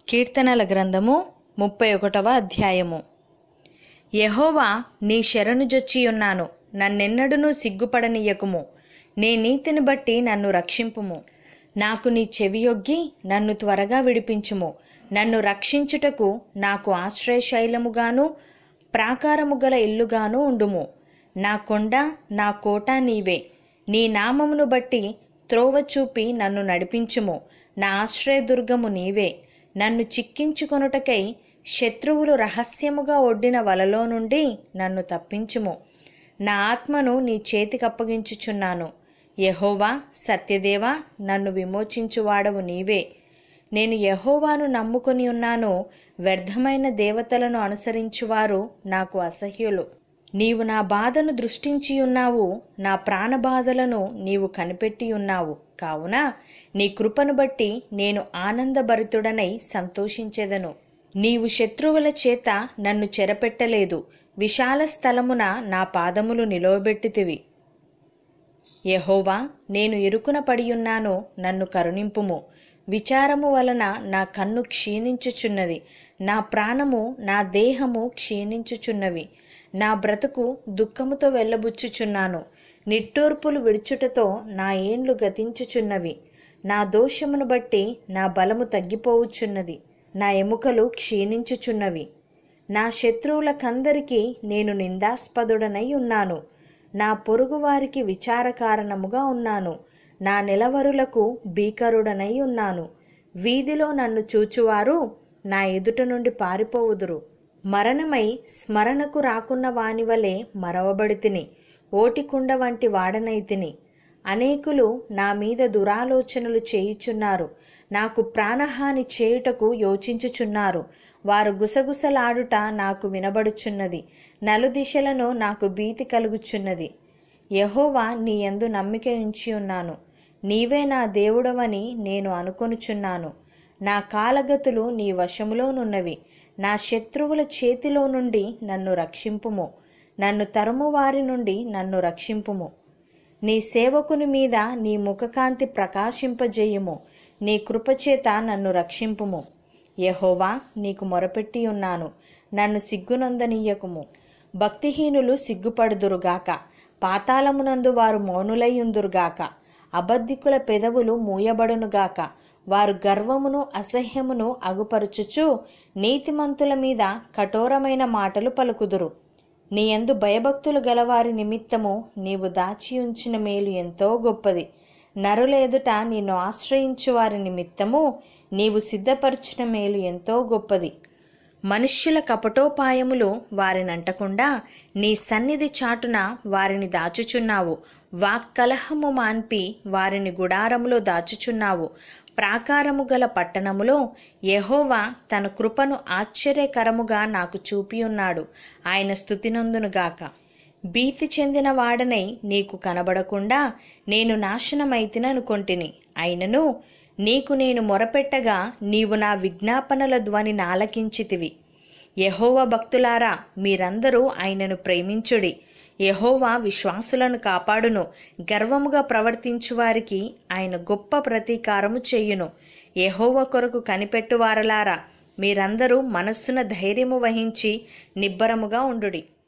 కీర్తనల గ్రంథము ముప్పై ఒకటవ అధ్యాయము యహోవా నీ శరణు జొచ్చియున్నాను నన్నెన్నడునూ సిగ్గుపడనీయకుము నీ నీతిని బట్టి నన్ను రక్షింపుము నాకు నీ చెవియొగ్గి నన్ను త్వరగా విడిపించుము నన్ను రక్షించుటకు నాకు ఆశ్రయశైలముగాను ప్రాకారము గల ఇల్లుగాను ఉండుము నా కొండ నా కోట నీవే నీ నామమును బట్టి త్రోవ చూపి నన్ను నడిపించుము నా ఆశ్రయదుర్గము నీవే నన్ను చిక్కించుకొనుటకై శత్రువులు రహస్యముగా ఒడ్డిన వలలో నుండి నన్ను తప్పించుము నా ఆత్మను నీ చేతికి అప్పగించుచున్నాను యహోవా సత్యదేవా నన్ను విమోచించువాడవు నీవే నేను యహోవాను నమ్ముకొని ఉన్నాను వ్యర్థమైన దేవతలను అనుసరించువారు నాకు అసహ్యులు నీవు నా బాధను దృష్టించి ఉన్నావు నా ప్రాణబాధలను నీవు కనిపెట్టి ఉన్నావు కావున నీ కృపను బట్టి నేను ఆనందభరితుడనై సంతోషించెదను నీవు శత్రువుల చేత నన్ను చెరపెట్టలేదు విశాల స్థలమున నా పాదములు నిలవబెట్టితివి యహోవా నేను ఇరుకున పడియున్నాను నన్ను కరుణింపుము విచారము వలన నా కన్ను క్షీణించుచున్నది నా ప్రాణము నా దేహము క్షీణించుచున్నవి నా బ్రతుకు దుఃఖముతో వెళ్ళబుచ్చుచున్నాను నిట్టూర్పులు విడుచుటతో నా ఏండ్లు గతించుచున్నవి నా దోషమును బట్టి నా బలము తగ్గిపోవుచున్నది నా ఎముకలు క్షీణించుచున్నవి నా శత్రువులకందరికీ నేను నిందాస్పదుడనై ఉన్నాను నా పొరుగువారికి విచార కారణముగా ఉన్నాను నా నిలవరులకు భీకరుడనై ఉన్నాను వీధిలో నన్ను చూచువారు నా ఎదుట నుండి పారిపోవుదురు మరణమై స్మరణకు రాకున్న వాని వలె మరవబడితిని ఓటికుండ వంటి వాడనైతిని అనేకులు నా మీద దురాలోచనలు చేయుచున్నారు నాకు ప్రాణహాని చేయుటకు యోచించుచున్నారు వారు గుసగుసలాడుట నాకు వినబడుచున్నది నలుదిశలను నాకు భీతి కలుగుచున్నది యహోవా నీ యందు నమ్మిక ఉంచి ఉన్నాను నీవే నా దేవుడవని నేను అనుకొనుచున్నాను నా కాలగతులు నీ వశములోనున్నవి నా శత్రువుల చేతిలో నుండి నన్ను రక్షింపుము నన్ను తరుము వారి నుండి నన్ను రక్షింపుము నీ సేవకుని మీద నీ ముఖకాంతి ప్రకాశింపజేయుము నీ కృపచేత నన్ను రక్షింపుము యహోవా నీకు మొరపెట్టి ఉన్నాను నన్ను సిగ్గునందనీయకుము భక్తిహీనులు సిగ్గుపడుదురుగాక పాతాళమునందు వారు మౌనులయ్యుందురుగాక అబద్ధికుల పెదవులు మూయబడునుగాక వారు గర్వమును అసహ్యమును అగుపరుచుచు నీతిమంతుల మీద కఠోరమైన మాటలు పలుకుదురు నీ యందు భయభక్తులు గలవారి నిమిత్తము నీవు దాచి ఉంచిన మేలు ఎంతో గొప్పది నరుల ఎదుట నిన్ను ఆశ్రయించు వారి నిమిత్తము నీవు సిద్ధపరిచిన మేలు ఎంతో గొప్పది మనుష్యుల కపటోపాయములు వారినంటకుండా నీ సన్నిధి చాటున వారిని దాచుచున్నావు వాక్కలహము మాన్పి వారిని గుడారములో దాచుచున్నావు ప్రాకారము గల పట్టణములో యెహోవా తన కృపను ఆశ్చర్యకరముగా నాకు చూపియున్నాడు ఆయన స్థుతినందునుగాక భీతి చెందిన వాడనై నీకు కనబడకుండా నేను నాశనమైతిననుకొంటిని అయినను నీకు నేను మొరపెట్టగా నీవు నా విజ్ఞాపనల ధ్వని నాలకించితివి యహోవ భక్తులారా మీరందరూ ఆయనను ప్రేమించుడి యహోవా విశ్వాసులను కాపాడును గర్వముగా ప్రవర్తించు వారికి ఆయన గొప్ప ప్రతీకారము చెయ్యును యహోవ కొరకు కనిపెట్టువారలారా మీరందరూ మనస్సున ధైర్యము వహించి నిబ్బరముగా ఉండుడి